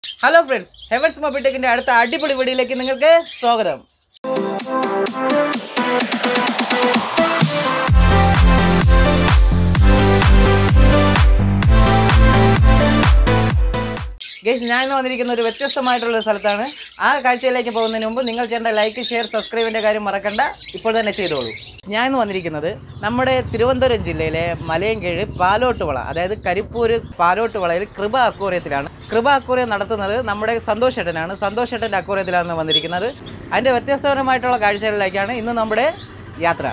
Hello friends heavens മൊബിടെക്കിന്റെ അടുത്ത അടിപൊളി വീഡിയോയിലേക്ക് നിങ്ങൾക്ക് സ്വാഗതം ഗൈസ് ഞാൻ ഇന്ന് വന്നിരിക്കുന്ന ഒരു വ്യത്യസ്തമായിട്ടുള്ള ഒരു സ്ഥലത്താണ് ആ കാഴ്ചയിലേക്ക് പോകുന്നതിന് മുമ്പ് നിങ്ങൾ ചെയ്യേണ്ട ലൈക്ക് ഷെയർ സബ്സ്ക്രൈബിൻ്റെ കാര്യം മറക്കണ്ട ഇപ്പോൾ തന്നെ ചെയ്തോളൂ ഞാൻ ഇന്ന് വന്നിരിക്കുന്നത് നമ്മുടെ തിരുവനന്തപുരം ജില്ലയിലെ മലയൻകീഴ് പാലോട്ടുവള അതായത് കരിപ്പൂര് പാലോട്ടുവളയിൽ കൃപ അക്കൂറിയത്തിലാണ് കൃപ അക്കൂറിയം നടത്തുന്നത് നമ്മുടെ സന്തോഷ് ഏട്ടനാണ് സന്തോഷ് ഏട്ടൻ്റെ അക്കൂറിയത്തിലാണ് വന്നിരിക്കുന്നത് അതിൻ്റെ വ്യത്യസ്തപരമായിട്ടുള്ള കാഴ്ചകളിലേക്കാണ് ഇന്ന് നമ്മുടെ യാത്ര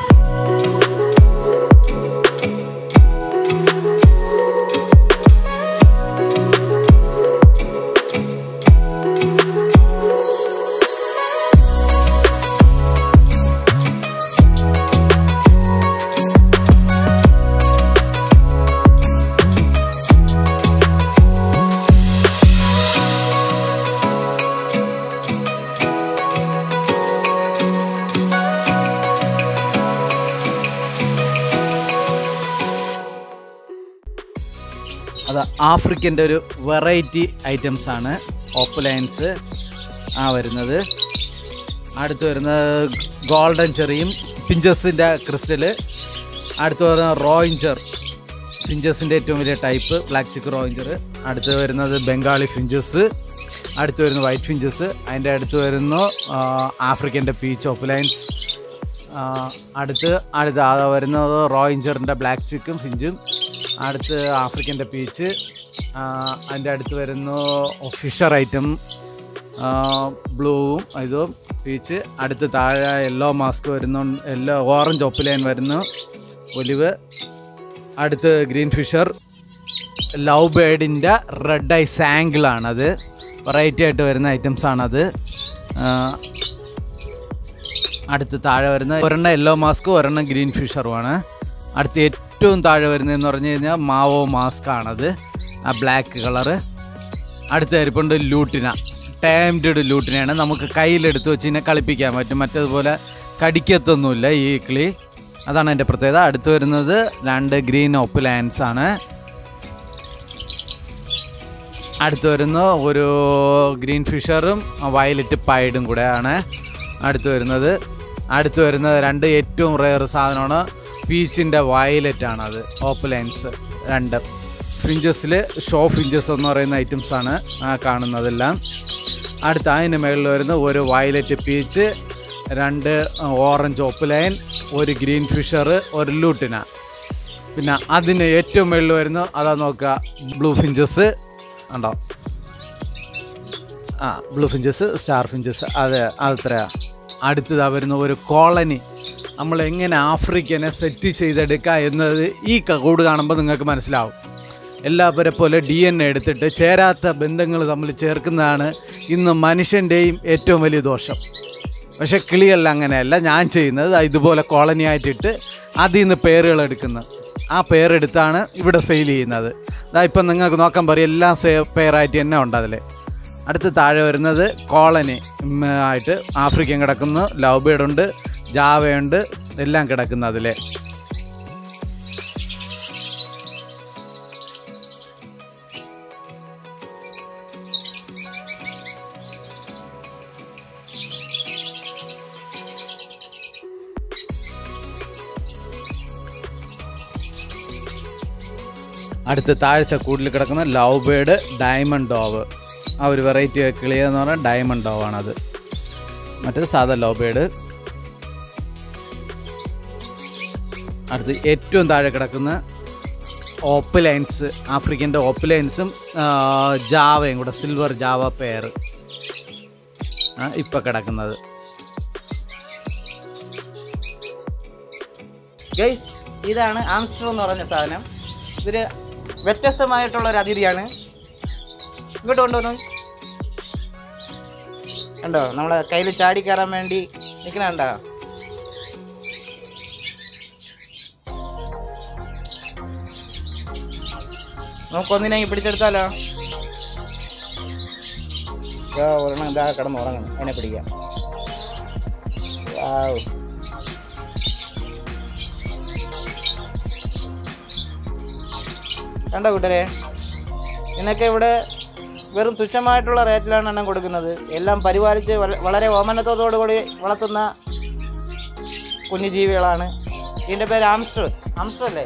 അത് ആഫ്രിക്കൻ്റെ ഒരു വെറൈറ്റി ഐറ്റംസ് ആണ് ഓപ്പലൈൻസ് ആ വരുന്നത് അടുത്ത് വരുന്നത് ഗോൾഡൻ ചെറിയും പിഞ്ചസിൻ്റെ ക്രിസ്റ്റല് അടുത്ത് വരുന്നത് റോയിഞ്ചർ ഫിഞ്ചസിൻ്റെ ഏറ്റവും വലിയ ടൈപ്പ് ബ്ലാക്ക് ചിക്ക് റോയിഞ്ചർ അടുത്ത് വരുന്നത് ബംഗാളി ഫിഞ്ചസ് അടുത്ത് വരുന്നത് വൈറ്റ് ഫിഞ്ചസ് അതിൻ്റെ അടുത്ത് വരുന്നു ആഫ്രിക്കൻ്റെ പീച്ച് ഓപ്പലൈൻസ് ആ, അടുത്ത് അടുത്ത് ആ വരുന്നത് റോയിഞ്ചറിൻ്റെ ബ്ലാക്ക് ചിക്കും ഫിഞ്ചും അടുത്ത് ആഫ്രിക്കൻ്റെ പീച്ച് ആ, അതിൻ്റെ അടുത്ത് വരുന്നു ഫിഷർ ഐറ്റം ബ്ലൂവും ഇതും പീച്ച് അടുത്ത് താഴെ യെല്ലോ മാസ്ക് വരുന്നു യെല്ലോ ഓറഞ്ച് ഒപ്പിലൈൻ വരുന്നു ഒലിവ് അടുത്ത് ഗ്രീൻ ഫിഷർ ലവ് ബേഡിൻ്റെ റെഡ് ഐ സാങ്കിളാണത് വെറൈറ്റി ആയിട്ട് വരുന്ന ഐറ്റംസ് ആണത് ആ, അടുത്ത് താഴെ വരുന്ന ഒരെണ്ണം യെല്ലോ മാസ്ക് ഒരെണ്ണം ഗ്രീൻ ഫിഷറുമാണ് അടുത്ത് ഏറ്റവും താഴെ വരുന്നതെന്ന് പറഞ്ഞു കഴിഞ്ഞാൽ മാവോ മാസ്ക് ആണത് ആ ബ്ലാക്ക് കളറ് അടുത്ത അരിപ്പുണ്ട് ലൂട്ടിന ടൈംഡ് ലൂട്ടിനയാണ് നമുക്ക് കയ്യിലെടുത്ത് വെച്ച് കഴിഞ്ഞാൽ കളിപ്പിക്കാൻ പറ്റും മറ്റേതുപോലെ കടിക്കത്തൊന്നുമില്ല ഈ കിളി അതാണ് എൻ്റെ പ്രത്യേകത അടുത്ത് വരുന്നത് രണ്ട് ഗ്രീൻ ഒപ്പിലാൻസ് ആണ് അടുത്ത് വരുന്ന ഒരു ഗ്രീൻ ഫിഷറും വയലറ്റ് പൈഡും കൂടെയാണ് അടുത്ത് വരുന്നത് അടുത്ത് വരുന്നത് രണ്ട് ഏറ്റവും റെയർ സാധനമാണ് പീച്ചിൻ്റെ വയലറ്റ് ആണ് അത് ഓപ്പലൈൻസ് രണ്ട് ഫിഞ്ചസിൽ ഷോ ഫിഞ്ചസ് എന്ന് പറയുന്ന ഐറ്റംസ് ആണ് ആ കാണുന്നതെല്ലാം അടുത്ത അതിന് മുകളിൽ വരുന്ന ഒരു വയലറ്റ് പീച്ച് രണ്ട് ഓറഞ്ച് ഓപ്പലൈൻ ഒരു ഗ്രീൻ ഫിഷർ ഒരു ലൂട്ടിന പിന്നെ അതിന് ഏറ്റവും മുകളിൽ വരുന്ന അതാ നോക്കുക ബ്ലൂ ഫിഞ്ചസ് ഉണ്ടോ ആ ബ്ലൂ ഫിഞ്ചസ് സ്റ്റാർ ഫിഞ്ചസ് അതെ അതത്രയാ അടുത്തതാ വരുന്ന ഒരു കോളനി നമ്മൾ എങ്ങനെ ആഫ്രിക്കനെ സെറ്റ് ചെയ്തെടുക്കുക എന്നത് ഈ ക- കൂട് കാണുമ്പോൾ നിങ്ങൾക്ക് മനസ്സിലാവും എല്ലാവരെ പോലെ ഡി എൻ എ എടുത്തിട്ട് ചേരാത്ത ബന്ധങ്ങൾ തമ്മിൽ ചേർക്കുന്നതാണ് ഇന്ന് മനുഷ്യൻ്റെയും ഏറ്റവും വലിയ ദോഷം പക്ഷെ കിളിയല്ല അങ്ങനെയല്ല ഞാൻ ചെയ്യുന്നത് ദാ ഇതുപോലെ കോളനി ആയിട്ടിട്ട് അതിൽ നിന്ന് പേരുകൾ എടുക്കുന്നത് ആ പേരെടുത്താണ് ഇവിടെ സെയിൽ ചെയ്യുന്നത് ഇതാ ഇപ്പം നിങ്ങൾക്ക് നോക്കാൻ പറയും എല്ലാം സേ പേരായിട്ട് തന്നെ ഉണ്ട് അതിൽ അടുത്ത് താഴെ വരുന്നത് കോളനി ഉം, ആയിട്ട് ആഫ്രിക്കൻ കിടക്കുന്നു ലവ് ബേഡ് ഉണ്ട് ജാവയുണ്ട് എല്ലാം കിടക്കുന്നു അതിൽ അടുത്ത താഴത്തെ കൂട്ടിൽ കിടക്കുന്ന ലവ് ബേഡ് ഡയമണ്ട് ഡോവ് ആ ഒരു വെറൈറ്റി കിളിയെന്ന് പറഞ്ഞാൽ ഡയമണ്ട് ഡോവ് ആണത് മറ്റേത് സാധാ ലവ് ബേഡ് അടുത്ത് ഏറ്റവും താഴെ കിടക്കുന്ന ഓപ്പലൈൻസ് ആഫ്രിക്കൻ്റെ ഓപ്പലൈൻസും ജാവയും കൂടെ സിൽവർ ജാവ പെയർ ഇപ്പം കിടക്കുന്നത് ഗൈസ് ഇതാണ് ആംസ്റ്റർ എന്ന് പറഞ്ഞ സാധനം ഇതൊരു വ്യത്യസ്തമായിട്ടുള്ള ഒരു അതിഥിയാണ് ഇങ്ങോട്ട് കൊണ്ടുവന്നു കണ്ടോ നമ്മളെ കയ്യിൽ ചാടി കയറാൻ വേണ്ടി നിൽക്കണ കണ്ടോ നമുക്കൊന്നിനെ പിടിച്ചെടുത്താലോ ഇതാ ഒരെണ്ണം ഇതാ കിടന്ന് ഉറങ്ങണം അതിനെ പിടിക്കാം വാവ്. കണ്ടോ കൂട്ടരെ നിനക്ക് ഇവിടെ വെറും തുച്ഛമായിട്ടുള്ള റേറ്റിലാണ് എണ്ണം കൊടുക്കുന്നത് എല്ലാം പരിപാലിച്ച് വള- വളരെ ഓമനത്തോടുകൂടി വളർത്തുന്ന കുഞ്ഞു ജീവികളാണ് ഇതിൻ്റെ പേര് ആംസ്റ്റർ ആംസ്റ്റർ അല്ലേ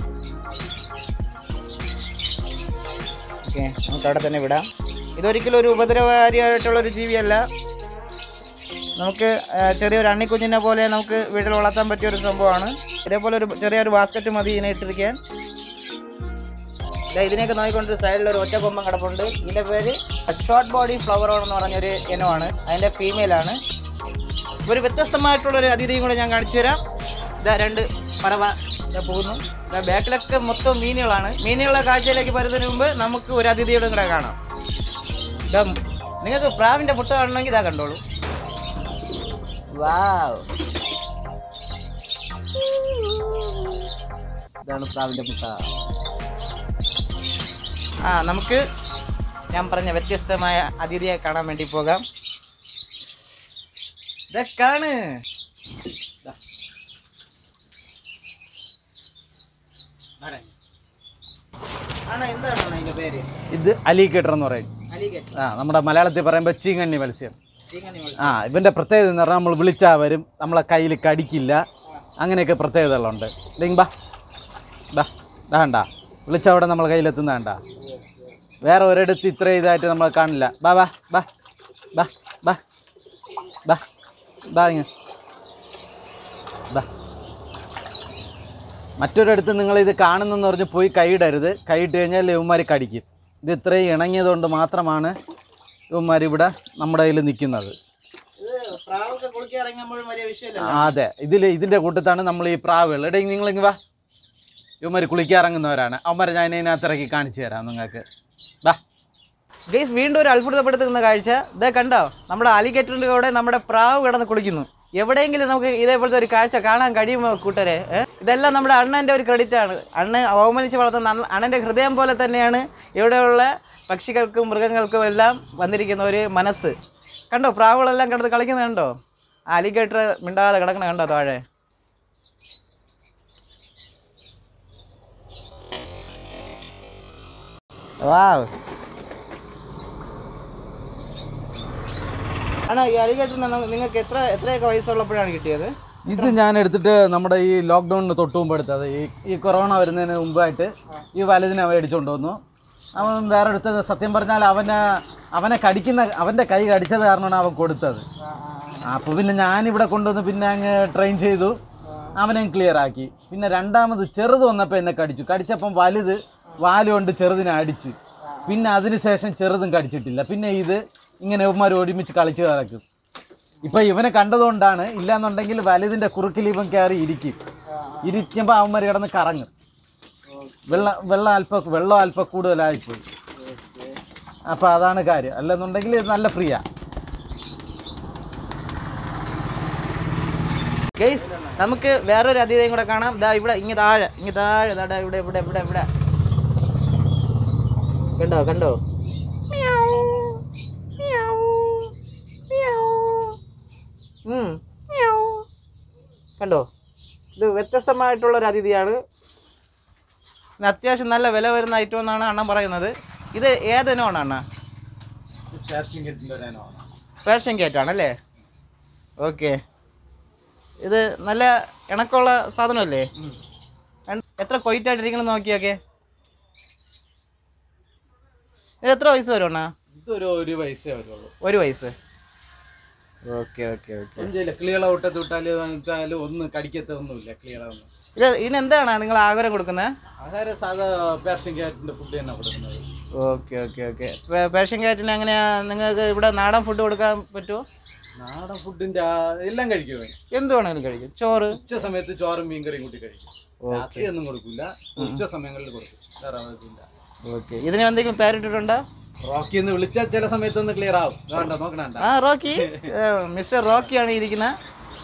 ഓക്കെ നമുക്ക് അവിടെ തന്നെ വിടാം ഇതൊരിക്കലും ഒരു ഉപദ്രവകാരിയായിട്ടുള്ള ഒരു ജീവിയല്ല നമുക്ക് ആ, ചെറിയൊരു അണ്ണിക്കുഞ്ഞിനെ പോലെ നമുക്ക് വീട്ടിൽ വളർത്താൻ പറ്റിയ ഒരു സംഭവമാണ് ഇതേപോലെ ഒരു ചെറിയൊരു ബാസ്ക്കറ്റ് മതി ഇതിനെ ഇട്ടിരിക്കാൻ ദാ ഇതിനെയൊക്കെ നോക്കിക്കൊണ്ട് സൈഡിൽ ഒരു ഒറ്റ കൊമ്പം കിടപ്പുണ്ട് ഇതിൻ്റെ പേര് ഷോർട്ട് ബോഡി ഫ്ലവർ എന്ന് പറഞ്ഞൊരു ഇനമാണ് അതിൻ്റെ ഫീമെയിലാണ് ഒരു വ്യത്യസ്തമായിട്ടുള്ളൊരു അതിഥിയും കൂടെ ഞാൻ കാണിച്ചു തരാം ഇതാ രണ്ട് പറവ ഇതാ പോകുന്നു ഇതാ ബാക്കിലൊക്കെ മൊത്തം മീനുകളാണ് മീനുകളുടെ കാഴ്ചയിലേക്ക് വരുന്നതിന് മുമ്പ് നമുക്ക് ഒരു അതിഥിയുടെ കൂടെ കാണാം ഇതാ നിങ്ങൾക്ക് പ്രാവിൻ്റെ മുട്ട കാണണമെങ്കിൽ ഇതാ കണ്ടോളൂ വാവ് ഇതാണ് പ്രാവിൻ്റെ മുട്ട ആ നമുക്ക് ഞാൻ പറഞ്ഞ വ്യത്യസ്തമായ അതിഥിയെ കാണാൻ വേണ്ടി പോകാം ഇതൊക്കെയാണ് ആണോ എന്താണ് അതിന്റെ പേര് ഇത് അലീഗേറ്റർ എന്ന് പറയും അലിഗേറ്റർ ആ നമ്മുടെ മലയാളത്തിൽ പറയുമ്പോൾ ചീങ്കണ്ണി മത്സ്യം ചീങ്കണ്ണി ആ ഇവൻ്റെ പ്രത്യേകത എന്ന് പറഞ്ഞാൽ നമ്മൾ വിളിച്ചാൽ വരും നമ്മളെ കയ്യിൽ കടിക്കില്ല അങ്ങനെയൊക്കെ പ്രത്യേകതകളുണ്ട് ഇതെങ്കി ബാ ബാ ഇതാ കണ്ട വിളിച്ചാൽ അവിടെ നമ്മളെ കയ്യിലെത്തുന്ന കണ്ട വേറെ ഒരിടത്ത് ഇത്ര ഇതായിട്ട് നമ്മൾ കാണില്ല ബാ ബാ ബാ ബാ ബാ ബാ ബാ ഇങ്ങ് ബാ മറ്റൊരിടത്ത് നിങ്ങൾ ഇത് കാണുന്നെന്ന് പറഞ്ഞ് പോയി കൈയിടരുത് കൈയിട്ട് കഴിഞ്ഞാൽ ഇവന്മാർ കടിക്കും ഇത് ഇത്രയും ഇണങ്ങിയതുകൊണ്ട് മാത്രമാണ് ഇവന്മാർ ഇവിടെ നമ്മുടെ കയ്യിൽ നിൽക്കുന്നത് ഇത് പ്രാവൊക്കെ കുളിക്കാൻ ഇറങ്ങുമ്പോഴും വലിയ വിഷയമല്ല ആ, അതെ ഇതിൽ ഇതിൻ്റെ കൂട്ടത്താണ് നമ്മൾ ഈ പ്രാവുകൾ എടേ നിങ്ങളിങ്ങ് വാ ഇവന്മാർ കുളിക്കാൻ ഇറങ്ങുന്നവരാണ് അവന്മാരെ ഞാൻ ഇതിനകത്ത് ഇറക്കി കാണിച്ചു തരാം നിങ്ങൾക്ക് വാ ഗൈസ് വീണ്ടും ഒരു അത്ഭുതപ്പെടുത്തുന്ന കാഴ്ച ഇതേ കണ്ടോ നമ്മുടെ അലിഗേറ്ററിൻ്റെ കൂടെ നമ്മുടെ പ്രാവ് കിടന്ന് കുളിക്കുന്നു എവിടെയെങ്കിലും നമുക്ക് ഇതേപോലത്തെ ഒരു കാഴ്ച കാണാൻ കഴിയുമോ കൂട്ടരെ ഏ? ഇതെല്ലാം നമ്മുടെ അണ്ണൻ്റെ ഒരു ക്രെഡിറ്റ് ആണ് അണ്ണൻ ഓമനിച്ച് വളർത്തുന്ന അണ്ണ- അണ്ണൻ്റെ ഹൃദയം പോലെ തന്നെയാണ് ഇവിടെയുള്ള പക്ഷികൾക്കും മൃഗങ്ങൾക്കും എല്ലാം വന്നിരിക്കുന്ന ഒരു മനസ്സ് കണ്ടോ പ്രാവുകളെല്ലാം കിടന്ന് കളിക്കുന്നത് കണ്ടോ അലിഗേറ്റർ മിണ്ടാതെ കിടക്കണ കണ്ടോ താഴെ വാവ് ആണോ ഈ അലിഗേറ്റർ നിങ്ങൾക്ക് എത്ര എത്രയൊക്കെ വയസ്സുള്ളപ്പോഴാണ് കിട്ടിയത് ഇത് ഞാൻ എടുത്തിട്ട് നമ്മുടെ ഈ ലോക്ക്ഡൗണിന് തൊട്ട് മുമ്പ് എടുത്തത് ഈ ഈ കൊറോണ വരുന്നതിന് മുമ്പായിട്ട് ഈ വലുതിനെ മേടിച്ചുകൊണ്ട് വന്നു അവൻ വേറെ എടുത്തത് സത്യം പറഞ്ഞാൽ അവനെ അവനെ കടിക്കുന്ന അവൻ്റെ കൈ കടിച്ചത് കാരണമാണ് അവൻ കൊടുത്തത് അപ്പോൾ പിന്നെ ഞാനിവിടെ കൊണ്ടുവന്ന് പിന്നെ അങ്ങ് ട്രെയിൻ ചെയ്തു അവനെ ക്ലിയർ ആക്കി പിന്നെ രണ്ടാമത് ചെറുത് വന്നപ്പോൾ എന്നെ കടിച്ചു കടിച്ചപ്പം വലുത് വാലുകൊണ്ട് ചെറുതിനെ അടിച്ച് പിന്നെ അതിനുശേഷം ചെറുതും കടിച്ചിട്ടില്ല പിന്നെ ഇത് ഇങ്ങനെ ഇവന്മാർ ഒരുമിച്ച് കളിച്ച് കിടക്കും ഇപ്പൊ ഇവനെ കണ്ടതുകൊണ്ടാണ് ഇല്ലാന്നുണ്ടെങ്കിൽ വലുതിന്റെ കുറുക്കിൽ ഇവൻ കയറി ഇരിക്കും ഇരിക്കുമ്പോൾ അവന്മാർ കിടന്ന് കറങ്ങും വെള്ളം വെള്ളം അല്പം വെള്ളം അല്പം കൂടുതലായിപ്പോയി അപ്പൊ അതാണ് കാര്യം അല്ലെന്നുണ്ടെങ്കിൽ ഇത് നല്ല ഫ്രീയാ ഗൈസ് നമുക്ക് വേറൊരു അതിഥിയും കൂടെ കാണാം ദാ ഇവിടെ ഇങ്ങ് താഴെ ഇങ്ങ് താഴെ ദാ ഇവിടെ ഇവിടെ ഇവിടെ ഇവിടെ കണ്ടോ കണ്ടോ ഉം. കണ്ടോ ഇത് വ്യത്യസ്തമായിട്ടുള്ള ഒരു അതിഥിയാണ് ഇത് അത്യാവശ്യം നല്ല വില വരുന്ന ഐറ്റം എന്നാണ് അണ്ണൻ പറയുന്നത് ഇത് ഏതിനമാണ് അണ്ണ പേർഷ്യൻ ക്യാറ്റ് ആണല്ലേ ഓക്കെ ഇത് നല്ല ഇണക്കമുള്ള സാധനമല്ലേ രണ്ട്- എത്ര കൊയ്റ്റായിട്ടിരിക്കണം നോക്കിയൊക്കെ ഇത് എത്ര വയസ്സ് വരും അണ്ണാ ഇതൊരു ഒരു വയസ്സേ വരുള്ളൂ ഒരു വയസ്സ് ഓക്കെ ഓക്കെ ഓക്കെ ക്ലിയർ ഔട്ടത്ത് വിട്ടാലും ഒന്നും കടിക്കത്തൊന്നുമില്ല ക്ലിയർ ഒന്നും ഇത് ഇതിനെന്താണ് നിങ്ങൾ ആഹാരം കൊടുക്കുന്നത് ആഹാരം സാധാ പേർഷ്യൻ ക്യാറ്റിന്റെ ഫുഡ് തന്നെ കൊടുക്കുന്നത് ഓക്കെ ഓക്കെ ഓക്കെ പേർഷ്യൻ ക്യാറ്റിന് എങ്ങനെയാ നിങ്ങൾക്ക് ഇവിടെ നാടൻ ഫുഡ് കൊടുക്കാൻ പറ്റുമോ നാടൻ ഫുഡിന്റെ എല്ലാം കഴിക്കുമോ എന്ത് വേണമെങ്കിലും കഴിക്കും ചോറ് ഉച്ച സമയത്ത് ചോറും മീൻകറിയും കൂട്ടി കഴിക്കും രാത്രി ഒന്നും കൊടുക്കില്ല ഉച്ച സമയങ്ങളിൽ കൊടുക്കും വേറെ അതില്ല ഓക്കെ ഇതിന് എന്തെങ്കിലും പേരിട്ടിട്ടുണ്ടോ റോക്കി എന്ന് വിളിച്ചാൽ ചില സമയത്തൊന്ന് ക്ലിയർ ആവും വേണ്ട നോക്കണണ്ട ആ റോക്കി മിസ്റ്റർ റോക്കിയാണ് ഇരിക്കുന്നത്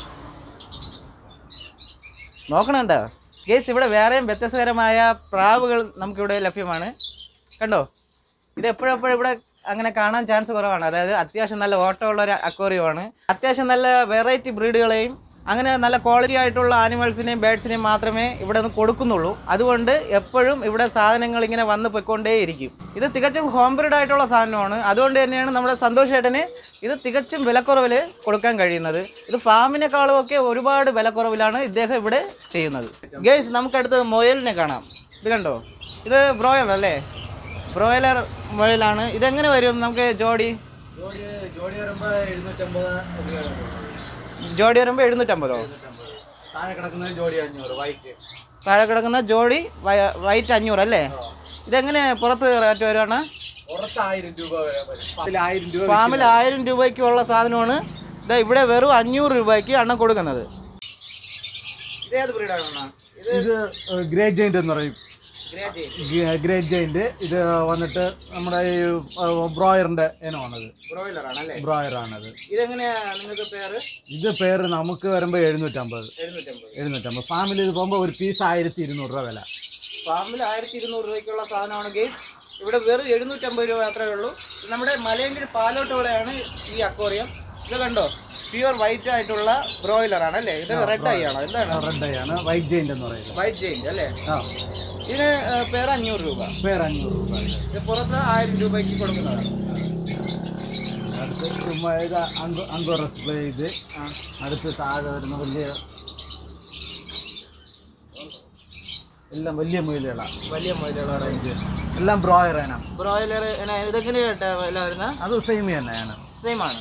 നോക്കണുണ്ടോ കേസ് ഇവിടെ വേറെയും വ്യത്യസ്തകരമായ പ്രാവുകൾ നമുക്കിവിടെ ലഭ്യമാണ് കണ്ടോ ഇത് എപ്പോഴെപ്പോഴും ഇവിടെ അങ്ങനെ കാണാൻ ചാൻസ് കുറവാണ് അതായത് അത്യാവശ്യം നല്ല ഓട്ടമുള്ള ഒരു അക്വേറിയമാണ് അത്യാവശ്യം നല്ല വെറൈറ്റി ബ്രീഡുകളെയും അങ്ങനെ നല്ല ക്വാളിറ്റി ആയിട്ടുള്ള ആനിമൽസിനെയും ബേഡ്സിനെയും മാത്രമേ ഇവിടെ നിന്ന് കൊടുക്കുന്നുള്ളൂ അതുകൊണ്ട് എപ്പോഴും ഇവിടെ സാധനങ്ങൾ ഇങ്ങനെ വന്ന് പൊയ്ക്കൊണ്ടേയിരിക്കും ഇത് തികച്ചും ഹോം ബ്രീഡ് ആയിട്ടുള്ള സാധനമാണ് അതുകൊണ്ട് തന്നെയാണ് നമ്മുടെ സന്തോഷ് ഏട്ടന് ഇത് തികച്ചും വിലക്കുറവിൽ കൊടുക്കാൻ കഴിയുന്നത് ഇത് ഫാമിനെക്കാളും ഒക്കെ ഒരുപാട് വിലക്കുറവിലാണ് ഇദ്ദേഹം ഇവിടെ ചെയ്യുന്നത് ഗേസ് നമുക്കടുത്ത് മൊയലിനെ കാണാം ഇത് കണ്ടോ ഇത് ബ്രോയലർ അല്ലേ ബ്രോയിലർ മുയലാണ് ഇതെങ്ങനെ വരും നമുക്ക് ജോഡി ജോഡി ജോഡി വരുമ്പോൾ എഴുന്നൂറ്റമ്പത് ജോഡി വരുമ്പോൾ എഴുന്നൂറ്റമ്പതോ താഴെ കിടക്കുന്നത് ജോഡി അഞ്ഞൂറ് വൈറ്റ് താഴെ കിടക്കുന്ന ജോഡി വയ- വൈറ്റ് അഞ്ഞൂറ് അല്ലേ ഇതെങ്ങനെ പുറത്ത് റേറ്റ് വരുവാണ് പുറത്ത് ആയിരം രൂപ വരെ വരും അതിൽ ആയിരം രൂപ ഫാമിൽ ആയിരം രൂപയ്ക്കുള്ള സാധനമാണ് ഇതാ ഇവിടെ വെറും അഞ്ഞൂറ് രൂപയ്ക്ക് അണ്ണൻ കൊടുക്കുന്നത് ഇതേത് ബ്രീഡാണ് ഇത് ഗ്രേ ജെയിന്റ് എന്ന് പറയും ഗ്രേ ജെയിന്റ് ഇത് വന്നിട്ട് നമ്മുടെ ഈ ബ്രോയറിന്റെ ഇനമാണത് ബ്രോയിലറാണ് അല്ലേ ബ്രോയറാണത് ഇതെങ്ങനെയാ നിങ്ങൾക്ക് പേര് ഇത് പേര് നമുക്ക് വരുമ്പോൾ എഴുന്നൂറ്റമ്പത് എഴുന്നൂറ്റമ്പത് എഴുന്നൂറ്റമ്പത് ഫാമിലി ഇത് പോകുമ്പോൾ ഒരു പീസ് ആയിരത്തി ഇരുന്നൂറ് രൂപ വില ഫാമിൽ ആയിരത്തി ഇരുന്നൂറ് രൂപയ്ക്കുള്ള സാധനമാണ് ഗെയ്സ് ഇവിടെ വെറും എഴുന്നൂറ്റമ്പത് രൂപ മാത്രമേ ഉള്ളൂ ഇത് നമ്മുടെ മലയങ്കിരി പാലോട്ടോടെയാണ് ഈ അക്വോറിയം ഇത് കണ്ടോ പ്യുവർ വൈറ്റ് ആയിട്ടുള്ള ബ്രോയിലർ ആണ് അല്ലേ ഇത് റെഡ് ഐ ആണോ എന്താണ് റെഡ് ആണ് വൈറ്റ് ജെയിന്റ് എന്ന് പറയുന്നത് വൈറ്റ് ജെയിൻ്റ് അല്ലേ ആ ഇതിന് ഏഹ്, പേര് അഞ്ഞൂറ് രൂപ പേര് അഞ്ഞൂറ് രൂപ ഇത് പുറത്ത് ആയിരം രൂപയ്ക്ക് കൊടുക്കുന്നതാണ് അടുത്ത് ചുമ്മാ ഇത് അങ്കു അങ്കോർ ഡിസ്പ്ലേ ഇത് അടുത്ത് താഴെ വരുന്ന വലിയ എല്ലാം വലിയ മുയലുകളാണ് വലിയ മുതലുകളാണ് എല്ലാം ബ്രോയർ ഇനം ബ്രോയിലർ ഇതെങ്ങനെ കേട്ടോ വില വരുന്ന അത് സെയിം തന്നെയാണ് സെയിം ആണ്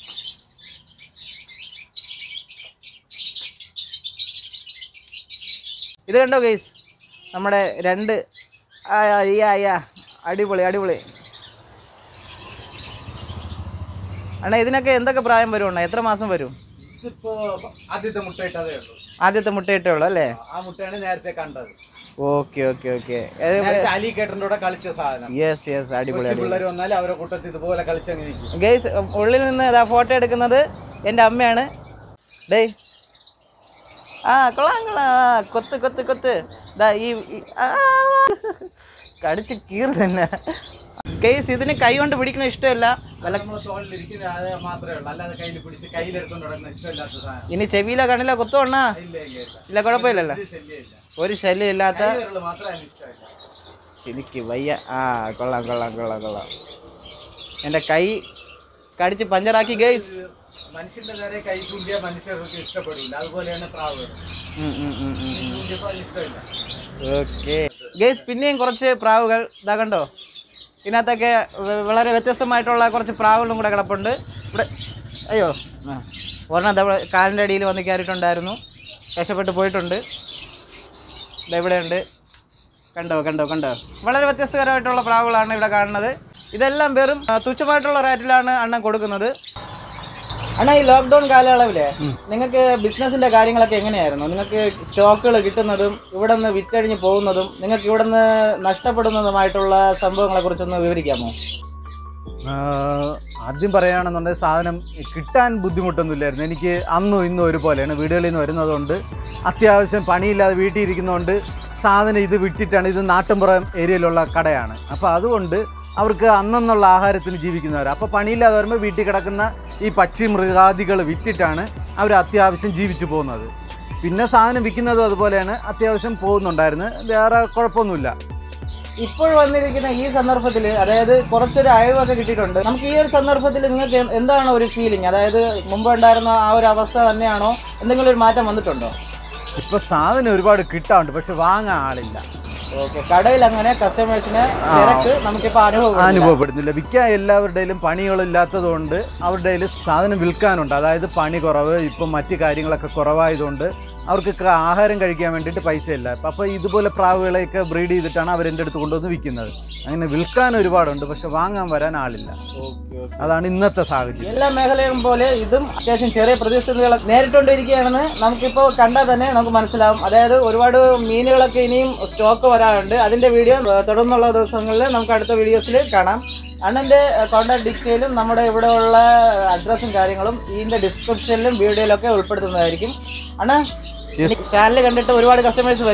ഇത് കണ്ടോ ഗൈസ് നമ്മുടെ രണ്ട് ആ, അയ്യ അയ്യ അടിപൊളി അടിപൊളി അണ്ണാ ഇതിനൊക്കെ എന്തൊക്കെ പ്രായം വരും അണ്ണാ എത്ര മാസം വരും ഇതിപ്പോ ആദ്യത്തെ മുട്ട ഇട്ടതേ ഉള്ളൂ ആദ്യത്തെ മുട്ടയിട്ടേ ഉള്ളൂ അല്ലേ ആ മുട്ടയാണ് നേരത്തെ കണ്ടത് ഓക്കെ ഓക്കെ ഓക്കെ നേരത്തെ അലിക്കേട്ടൻ്റെ കൂടെ കളിച്ച സാധനം യെസ് യെസ് അടിപൊളി കൊച്ചു പിള്ളേർ വന്നാലും അവരെ കൂട്ടത്തിൽ ഇതുപോലെ കളിച്ചങ്ങ് നിൽക്കും ഗൈസ് ഉള്ളിൽ നിന്ന് ഇതാ ഫോട്ടോ എടുക്കുന്നത് എൻ്റെ അമ്മയാണ് ഡേയ് ആ കൊള്ളാം കൊള്ളാം ആ, കൊത്ത് കൊത്ത് കൊത്ത് ഇതാ ഈ ഈ- ആ, കടിച്ച് കീറി തന്നെ ഗൈസ് ഇതിന് കൈ കൊണ്ട് പിടിക്കണ ഇഷ്ടമല്ല വല്ല നമ്മൾ തോളിലിരിക്കുന്നത് അത് മാത്രമേ ഉള്ളൂ അല്ലാതെ കയ്യിൽ പിടിച്ച് കയ്യിലെടുത്തോണ്ട് നടക്കുന്ന ഇഷ്ടമില്ലാത്ത സാധനം ഇനി ചെവിയിലോ കണ്ണിലോ കുത്തോണ്ണാ ഇല്ല ഇല്ല ഇല്ല ഇല്ല കുഴപ്പമില്ലല്ലോ ഇത് ശല്യമില്ല ഒരു ശല്യം ഇല്ലാത്ത കൈവിരല് മാത്രമേ അതിന് ഇഷ്ടമില്ല എനിക്ക് വയ്യ ആ കൊള്ളാം കൊള്ളാം കൊള്ളാം കൊള്ളാം എൻ്റെ കൈ കടിച്ച് പഞ്ചറാക്കി ഗൈസ് ഇത് മനുഷ്യന്റെ നേരെ കൈ ചൂണ്ടിയാൽ മനുഷ്യർക്ക് ഇഷ്ടപ്പെടില്ല അതുപോലെ തന്നെ പ്രാവ് ചൂണ്ടിയപ്പോൾ അതിന് ഇഷ്ടമില്ല ഓക്കെ ഗേസ് പിന്നെയും കുറച്ച് പ്രാവുകൾ ഇതാ കണ്ടോ ഇതിനകത്തൊക്കെ വ- വളരെ വ്യത്യസ്തമായിട്ടുള്ള കുറച്ച് പ്രാവുകളും കൂടെ കിടപ്പുണ്ട് ഇവിടെ അയ്യോ ആ ഒരെണ്ണം ദാ ഇവിടെ കാലിൻ്റെ അടിയിൽ വന്ന് കയറിയിട്ടുണ്ടായിരുന്നു രക്ഷപ്പെട്ട് പോയിട്ടുണ്ട് ദാ ഇവിടെ ഉണ്ട് കണ്ടോ കണ്ടോ കണ്ടോ വളരെ വ്യത്യസ്തകരമായിട്ടുള്ള പ്രാവുകളാണ് ഇവിടെ കാണുന്നത് ഇതെല്ലാം വെറും ആ, തുച്ഛമായിട്ടുള്ള റേറ്റിലാണ് അണ്ണൻ കൊടുക്കുന്നത് അണ്ണാ ഈ ലോക്ക്ഡൌൺ കാലയളവില് നിങ്ങൾക്ക് ബിസിനസിന്റെ കാര്യങ്ങളൊക്കെ എങ്ങനെയായിരുന്നു നിങ്ങൾക്ക് സ്റ്റോക്കുകൾ കിട്ടുന്നതും ഇവിടെ നിന്ന് വിറ്റഴിഞ്ഞ് പോകുന്നതും നിങ്ങൾക്ക് ഇവിടെ നിന്ന് നഷ്ടപ്പെടുന്നതുമായിട്ടുള്ള സംഭവങ്ങളെ കുറിച്ചൊന്ന് വിവരിക്കാമോ ആഹ് ആദ്യം പറയുകയാണെന്നുണ്ടെങ്കിൽ സാധനം കിട്ടാൻ ബുദ്ധിമുട്ടൊന്നുമില്ലായിരുന്നു എനിക്ക് അന്നും ഇന്നും ഒരുപോലെയാണ് വീടുകളിൽ നിന്ന് വരുന്നതുകൊണ്ട് അത്യാവശ്യം പണിയില്ലാതെ വീട്ടിൽ ഇരിക്കുന്നതുകൊണ്ട് സാധനം ഇത് വിറ്റിട്ടാണ് ഇത് നാട്ടിൻപുറം ഏരിയയിലുള്ള കടയാണ് അപ്പോൾ അതുകൊണ്ട് അവർക്ക് അന്നെന്നുള്ള ആഹാരത്തിന് ജീവിക്കുന്നവർ അപ്പോൾ പണിയില്ലാതെ വരുമ്പോൾ വീട്ടിൽ കിടക്കുന്ന ഈ പക്ഷി മൃഗാദികൾ വിറ്റിട്ടാണ് അവർ അത്യാവശ്യം ജീവിച്ചു പോകുന്നത് പിന്നെ സാധനം വിൽക്കുന്നതും അതുപോലെയാണ് അത്യാവശ്യം പോകുന്നുണ്ടായിരുന്നു വേറെ കുഴപ്പമൊന്നുമില്ല ഇപ്പോൾ വന്നിരിക്കുന്ന ഈ സന്ദർഭത്തിൽ അതായത് കുറച്ചൊരു അയവൊക്കെ കിട്ടിയിട്ടുണ്ട് നമുക്ക് ഈ ഒരു സന്ദർഭത്തിൽ നിങ്ങൾക്ക് എ- എന്താണ് ഒരു ഫീലിംഗ് അതായത് മുമ്പ് ഉണ്ടായിരുന്ന ആ ഒരു അവസ്ഥ തന്നെയാണോ എന്തെങ്കിലും ഒരു മാറ്റം വന്നിട്ടുണ്ടോ ഇപ്പോൾ സാധനം ഒരുപാട് കിട്ടാറുണ്ട് പക്ഷെ വാങ്ങാൻ ആളില്ല ഓക്കെ കടയിൽ അങ്ങനെ കസ്റ്റമേഴ്സിന് തിരക്ക് നമുക്കിപ്പോൾ അനുഭവം അനുഭവപ്പെടുന്നില്ല വിൽക്കാൻ എല്ലാവരുടെയും പണികളില്ലാത്തതുകൊണ്ട് അവരുടെ കയ്യിൽ സാധനം വിൽക്കാനുണ്ട് അതായത് പണി കുറവ് ഇപ്പം മറ്റു കാര്യങ്ങളൊക്കെ കുറവായതുകൊണ്ട് അവർക്ക് ക- ആഹാരം കഴിക്കാൻ വേണ്ടിയിട്ട് പൈസ ഇല്ല അപ്പോൾ ഇതുപോലെ പ്രാവുകളെയൊക്കെ ബ്രീഡ് ചെയ്തിട്ടാണ് അവരെൻ്റെ അടുത്ത് കൊണ്ടുവന്ന് വിൽക്കുന്നത് അങ്ങനെ വിൽക്കാൻ ഒരുപാടുണ്ട് പക്ഷെ വാങ്ങാൻ വരാൻ ആളില്ല അതാണ് ഇന്നത്തെ സാഹചര്യം എല്ലാ മേഖലയും പോലെ ഇതും അത്യാവശ്യം ചെറിയ പ്രതിസന്ധികൾ നേരിട്ടുകൊണ്ടിരിക്കുകയാണെന്ന് നമുക്കിപ്പോൾ കണ്ടാൽ തന്നെ നമുക്ക് മനസ്സിലാവും അതായത് ഒരുപാട് മീനുകളൊക്കെ ഇനിയും സ്റ്റോക്ക് വരാറുണ്ട് അതിന്റെ വീഡിയോ ഏഹ്, തുടർന്നുള്ള ദിവസങ്ങളിൽ നമുക്ക് അടുത്ത വീഡിയോസിൽ കാണാം അണ്ണന്റെ കോൺടാക്ട് ഡീറ്റെയിലും നമ്മുടെ ഇവിടെ ഉള്ള അഡ്രസ്സും കാര്യങ്ങളും ഇതിന്റെ ഡിസ്ക്രിപ്ഷനിലും വീഡിയോയിലൊക്കെ ഉൾപ്പെടുത്തുന്നതായിരിക്കും അണ്ണ ചാനൽ കണ്ടിട്ട് ഒരുപാട് കസ്റ്റമേഴ്സ് വരും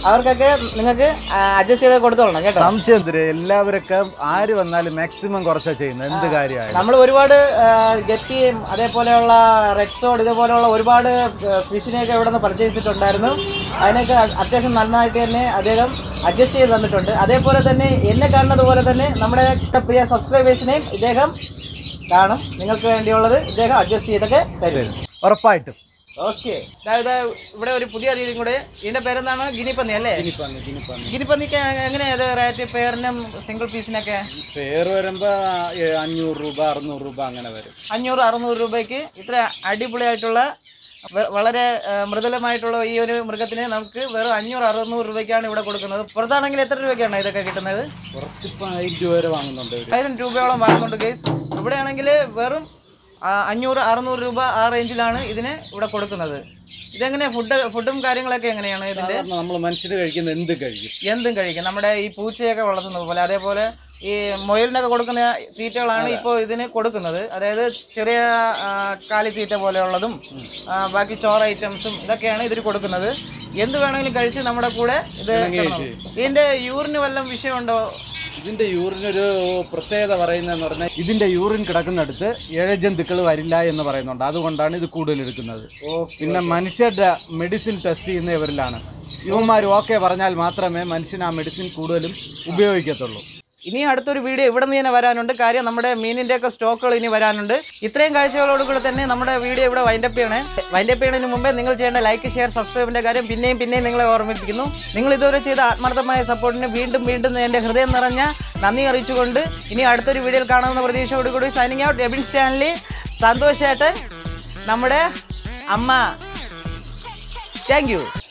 അവർക്കൊക്കെ നിങ്ങൾക്ക് അഡ്ജസ്റ്റ് ചെയ്ത് കൊടുത്തോളണം കേട്ടോ സംശയം എന്തിന് എല്ലാവരൊക്കെ ആര് വന്നാലും മാക്സിമം കുറച്ചാ ചെയ്യുന്നത് എന്ത് കാര്യമായാലും നമ്മൾ ഒരുപാട് ഗത്തിയും അതേപോലെയുള്ള റെക്സോഡ് ഇതുപോലെയുള്ള ഒരുപാട് ഫിഷിനെയൊക്കെ ഇവിടെ നിന്ന് പർച്ചേസ് ചെയ്തിട്ടുണ്ടായിരുന്നു അതിനൊക്കെ അ- അത്യാവശ്യം നന്നായിട്ട് തന്നെ അദ്ദേഹം അഡ്ജസ്റ്റ് ചെയ്ത് തന്നിട്ടുണ്ട് അതേപോലെ തന്നെ എന്നെ കാണുന്നത് പോലെ തന്നെ നമ്മുടെ പ്രിയ സബ്സ്ക്രൈബേഴ്സിനെയും ഇദ്ദേഹം കാണും നിങ്ങൾക്ക് വേണ്ടിയുള്ളത് ഇദ്ദേഹം അഡ്ജസ്റ്റ് ചെയ്തൊക്കെ തരും ഉറപ്പായിട്ടും ഓക്കെ അതായത് ഇവിടെ ഒരു പുതിയ രീതിയും കൂടെ ഇതിന്റെ പേരെന്താണ് ഗിനിപ്പന്നി അല്ലേ ഗിനിപ്പന്നിക്ക് എങ്ങനെയാണ് റേറ്റ് പേരിനും സിംഗിൾ പീസിനൊക്കെ പേര് വരുമ്പോ ഏ, അഞ്ഞൂറ് രൂപ അറുന്നൂറ് രൂപ അങ്ങനെ വരും അഞ്ഞൂറ് അറുന്നൂറ് രൂപയ്ക്ക് ഇത്ര അടിപൊളിയായിട്ടുള്ള വ- വളരെ ആ, മൃദുലമായിട്ടുള്ള ഈ ഒരു മൃഗത്തിന് നമുക്ക് വെറും അഞ്ഞൂറ് അറുന്നൂറ് രൂപയ്ക്കാണ് ഇവിടെ കൊടുക്കുന്നത് പുറത്താണെങ്കിൽ എത്ര രൂപയ്ക്കാണ് ഇതൊക്കെ കിട്ടുന്നത് പുറത്തിപ്പോ ആയിരം രൂപ വരെ വാങ്ങുന്നുണ്ട് ഇവര്. ആയിരം രൂപയോളം വാങ്ങുന്നുണ്ട് ഗൈസ് ഇവിടെയാണെങ്കിൽ വെറും ആ, അഞ്ഞൂറ് അറുന്നൂറ് രൂപ ആ റേഞ്ചിലാണ് ഇതിന് ഇവിടെ കൊടുക്കുന്നത് ഇതെങ്ങനെ ഫുഡ് ഫുഡും കാര്യങ്ങളൊക്കെ എങ്ങനെയാണ് ഇതിന്റെ സാധാരണ നമ്മൾ മനുഷ്യർ കഴിക്കുന്ന എന്ത് കഴിക്കും എന്തും കഴിക്കും നമ്മുടെ ഈ പൂച്ചയൊക്കെ വളർത്തുന്നത് പോലെ അതേപോലെ ഈ മുയലിനൊക്കെ കൊടുക്കുന്ന തീറ്റകളാണ് ഇപ്പോൾ ഇതിന് കൊടുക്കുന്നത് അതായത് ചെറിയ ആ, കാലിത്തീറ്റ പോലെയുള്ളതും ആ, ബാക്കി ചോറ് ഐറ്റംസും ഇതൊക്കെയാണ് ഇതിന് കൊടുക്കുന്നത് എന്ത് വേണമെങ്കിലും കഴിച്ച് നമ്മുടെ കൂടെ ഇത് കിടന്നോളും. ഇതിന്റെ യൂറിന് വല്ലതും വിഷയമുണ്ടോ ഇതിന്റെ യൂറിനൊരു പ്രത്യേകത പറയുന്നതെന്ന് പറഞ്ഞാൽ ഇതിന്റെ യൂറിൻ കിടക്കുന്നിടത്ത് ഇഴജന്തുക്കൾ വരില്ല എന്ന് പറയുന്നുണ്ട് അതുകൊണ്ടാണ് ഇത് കൂടുതൽ എടുക്കുന്നത് പിന്നെ മനുഷ്യരുടെ മെഡിസിൻ ടെസ്റ്റ് ചെയ്യുന്ന ഇവരിലാണ് ഇവന്മാർ ഓക്കെ പറഞ്ഞാൽ മാത്രമേ മനുഷ്യൻ ആ മെഡിസിൻ കൂടുതലും ഉപയോഗിക്കത്തുള്ളൂ ഇനി അടുത്തൊരു വീഡിയോ ഇവിടെ നിന്ന് തന്നെ വരാനുണ്ട് കാര്യം നമ്മുടെ മീനിന്റെ ഒക്കെ സ്റ്റോക്കുകൾ ഇനി വരാനുണ്ട് ഇത്രയും കാഴ്ചകളോട് കൂടെ തന്നെ നമ്മുടെ വീഡിയോ ഇവിടെ വൈൻഡപ്പ് ചെയ്യണേ വൈൻഡപ്പ് ചെയ്യുന്നതിന് മുമ്പേ നിങ്ങൾ ചെയ്യേണ്ട ലൈക്ക് ഷെയർ സബ്സ്ക്രൈബിന്റെ കാര്യം പിന്നെയും പിന്നെയും നിങ്ങളെ ഓർമ്മിപ്പിക്കുന്നു നിങ്ങൾ ഇതുവരെ ചെയ്ത ആത്മാർത്ഥമായ സപ്പോർട്ടിന് വീണ്ടും വീണ്ടും എൻ്റെ ഹൃദയം നിറഞ്ഞ നന്ദി അറിയിച്ചുകൊണ്ട് ഇനി അടുത്തൊരു വീഡിയോയിൽ കാണാവുന്ന പ്രതീക്ഷയോടുകൂടി signing out Ebin Stanley Santhosh ഏട്ടൻ നമ്മുടെ അമ്മ താങ്ക് യു